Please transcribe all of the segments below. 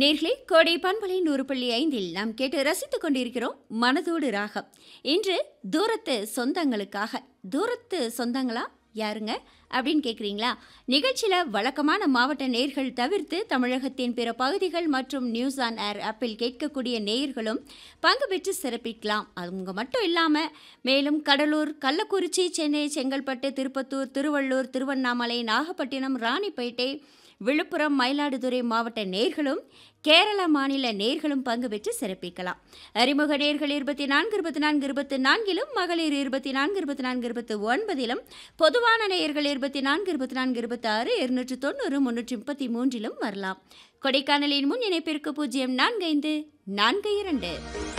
நேர்களே கோடை பண்பலை நூறு புள்ளி ஐந்தில் நாம் கேட்டு ரசித்துக் கொண்டிருக்கிறோம் மனதோடு ராகம் இன்று தூரத்து சொந்தங்களுக்காக தூரத்து சொந்தங்களா யாருங்க அப்படின்னு கேட்குறீங்களா நிகழ்ச்சியில் வழக்கமான மாவட்ட நேர்கள் தவிர்த்து தமிழகத்தின் பிற பகுதிகள் மற்றும் நியூஸ் ஆன் ஏர் ஆப்பில் கேட்கக்கூடிய நேயர்களும் பங்கு பெற்று சிறப்பிக்கலாம் அவங்க மட்டும் இல்லாமல் மேலும் கடலூர் கள்ளக்குறிச்சி சென்னை செங்கல்பட்டு திருப்பத்தூர் திருவள்ளூர் திருவண்ணாமலை நாகப்பட்டினம் ராணிப்பேட்டை விழுப்புரம் மயிலாடுதுறை மாவட்ட நேர்களும் கேரள மாநில நேர்களும் பங்கு பெற்று சிறப்பிக்கலாம் அறிமுக நேர்கள் இருபத்தி நான்கு இருபத்தி நான்கு இருபத்தி நான்கிலும் மகளிர் இருபத்தி நான்கு இருபத்தி நான்கு இருபத்தி ஒன்பதிலும் பொதுவான நேயர்கள் இருபத்தி நான்கு இருபத்தி நான்கு இருபத்தி ஆறு இருநூற்றி தொண்ணூறு முன்னூற்றி முப்பத்தி மூன்றிலும் வரலாம் கொடைக்கானலின் முன் இணைப்பிற்கு பூஜ்ஜியம் நான்கு ஐந்து நான்கு இரண்டு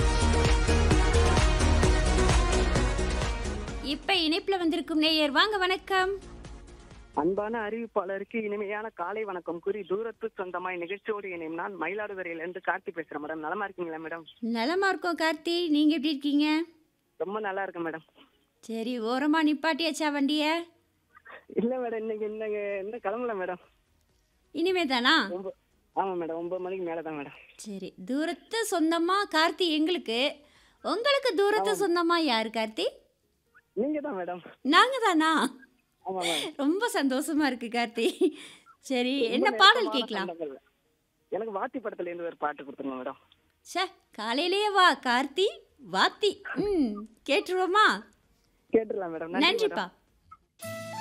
இப்ப இணைப்புல வந்திருக்கும் நேயர் வாங்க வணக்கம் அன்பான அறிவிப்பாளருக்கு இனிமையான காலை வணக்கம் கூறி தூரத்து சொந்தமாய் நிகழ்ச்சியோடு இணையும் நான் மயிலாடுதுறையிலிருந்து கார்த்தி பேசுறேன் மேடம் நலமா இருக்கீங்களா மேடம் நலமா இருக்கோம் கார்த்தி நீங்க எப்படி இருக்கீங்க ரொம்ப நல்லா இருக்கேன் மேடம் சரி ஓரமா நிப்பாட்டியாச்சா வண்டிய இல்ல மேடம் இன்னைக்கு இன்னைக்கு இன்னும் கிளம்பல மேடம் இனிமே தானா ஒன்பது ஆமா மேடம் ஒன்பது மணிக்கு மேல தான் மேடம் சரி தூரத்து சொந்தமா கார்த்தி எங்களுக்கு உங்களுக்கு தூரத்து சொந்தமா யாரு கார்த்தி நீங்க தான் மேடம் நாங்க தானா ஆமா மேடம் ரொம்ப சந்தோஷமா இருக்கு கார்த்தி சரி என்ன ரொம்ப பாடல் நெருக்கமான கேட்கலாம் சொந்தங்கள். எனக்கு வாத்தி படத்துல இருந்து ஒரு பாட்டு கொடுத்துருங்க மேடம் ச்சே காலையிலேயே வா கார்த்தி வாத்தி ம் கேட்டுருவோமா கேட்டுடலாம் மேடம் நன்றி மேடம் நன்றிப்பா